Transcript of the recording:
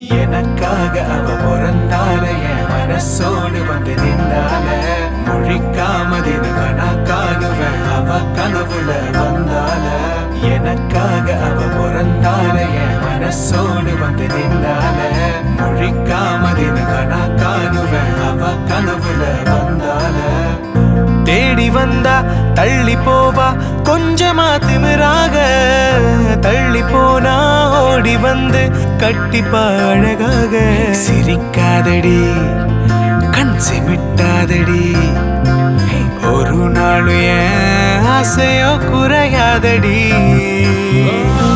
எனக்காக அவ பிறந்தால என் மனசோடு வந்து நின்றால முழிக்காம தின கனா காணுவேன் அவ கனவுல வந்தால எனக்காக அவ பிறந்தால என் மனசோடு வந்து நின்றால முழிக்காம தின கனா காணுவேன் அவ கனவுல வந்தால தேடி வந்தா தள்ளி போவா கொஞ்சமா திமிராக தள்ளி போனா ஓடி வந்து கட்டிப்பா அழகாக சிரிக்காதடி கண் சிமிட்டாதடி ஒரு நாளும் என் ஆசையோ குறையாதடி